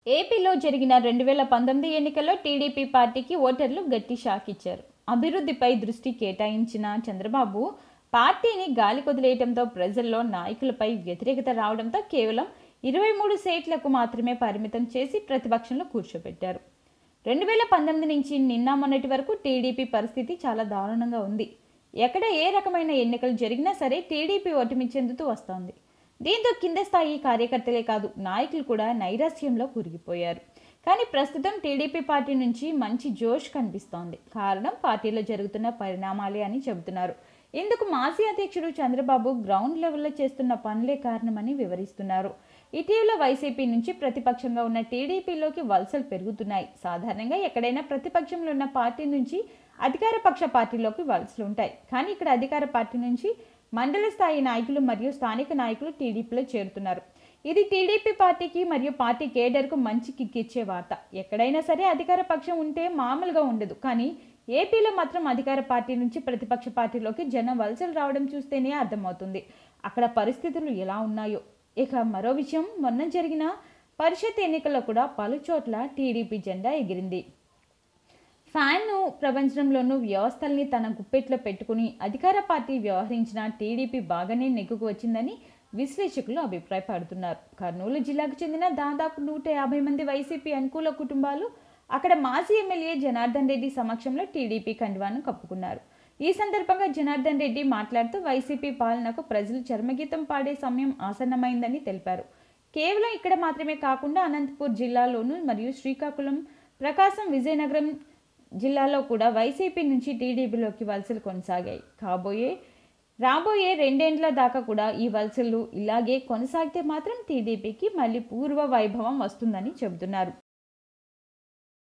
ఏపీలో జరిగిన రెండు వేల పంతొమ్మిది ఎన్నికల్లో టీడీపీ పార్టీకి ఓటర్లు గట్టి షాక్ ఇచ్చారు అభివృద్ధిపై దృష్టి కేటాయించిన చంద్రబాబు పార్టీని గాలి కొదిలేయడంతో ప్రజల్లో నాయకులపై వ్యతిరేకత రావడంతో కేవలం ఇరవై మూడు సీట్లకు మాత్రమే పరిమితం చేసి ప్రతిపక్షంలో కూర్చోబెట్టారు రెండు వేల పంతొమ్మిది నుంచి నిన్న మొన్నటి వరకు టీడీపీ పరిస్థితి చాలా దారుణంగా ఉంది ఎక్కడ ఏ రకమైన ఎన్నికలు జరిగినా సరే టీడీపీ ఓటమి చెందుతూ వస్తోంది దీంతో కింద స్థాయి కార్యకర్తలే కాదు నాయకులు కూడా నైరాస్యంలో కురిగిపోయారు కానీ ప్రస్తుతం టీడీపీ పార్టీ నుంచి మంచి జోష్ కనిపిస్తోంది కారణం పార్టీలో జరుగుతున్న పరిణామాలే అని చెబుతున్నారు ఇందుకు మాజీ అధ్యక్షుడు చంద్రబాబు గ్రౌండ్ లెవెల్లో చేస్తున్న పనులే కారణమని వివరిస్తున్నారు ఇటీవల వైసీపీ నుంచి ప్రతిపక్షంగా ఉన్న టీడీపీలోకి వలసలు పెరుగుతున్నాయి సాధారణంగా ఎక్కడైనా ప్రతిపక్షంలో ఉన్న పార్టీ నుంచి అధికార పక్ష పార్టీలోకి వలసలు ఉంటాయి కానీ ఇక్కడ అధికార పార్టీ నుంచి మండల స్థాయి నాయకులు మరియు స్థానిక నాయకులు టీడీపీలో చేరుతున్నారు ఇది టీడీపీ పార్టీకి మరియు పార్టీ కేడర్కు మంచి కిక్కిచ్చే వార్త ఎక్కడైనా సరే అధికార పక్షం ఉంటే మామూలుగా ఉండదు కానీ ఏపీలో మాత్రం అధికార పార్టీ నుంచి ప్రతిపక్ష పార్టీలోకి జనం వలసలు రావడం చూస్తేనే అర్థమవుతుంది అక్కడ పరిస్థితులు ఎలా ఉన్నాయో ఇక మరో విషయం మొన్న జరిగిన పరిషత్ ఎన్నికల్లో కూడా పలు చోట్ల టీడీపీ జెండా ఎగిరింది ఫ్యాన్ను ప్రపంచంలోనూ వ్యవస్థల్ని తన గుప్పెట్లో పెట్టుకుని అధికార పార్టీ వ్యవహరించిన టీడీపీ బాగానే నెగ్గుకు వచ్చిందని విశ్లేషకులు అభిప్రాయపడుతున్నారు కర్నూలు జిల్లాకు చెందిన దాదాపు నూట యాభై మంది వైసీపీ అనుకూల కుటుంబాలు అక్కడ మాజీ ఎమ్మెల్యే జనార్దన్ రెడ్డి సమక్షంలో టీడీపీ కండువాను కప్పుకున్నారు ఈ సందర్భంగా జనార్దన్ రెడ్డి మాట్లాడుతూ వైసీపీ పాలనకు ప్రజలు చర్మగీతం పాడే సమయం ఆసన్నమైందని తెలిపారు కేవలం ఇక్కడ మాత్రమే కాకుండా అనంతపూర్ జిల్లాలోనూ మరియు శ్రీకాకుళం ప్రకాశం విజయనగరం జిల్లాలో కూడా వైసీపీ నుంచి టీడీపీలోకి వలసలు కొనసాగాయి కాబోయే రాబోయే రెండేండ్ల దాకా కూడా ఈ వలసలు ఇలాగే కొనసాగితే మాత్రం టీడీపీకి మళ్ళీ పూర్వ వైభవం వస్తుందని చెబుతున్నారు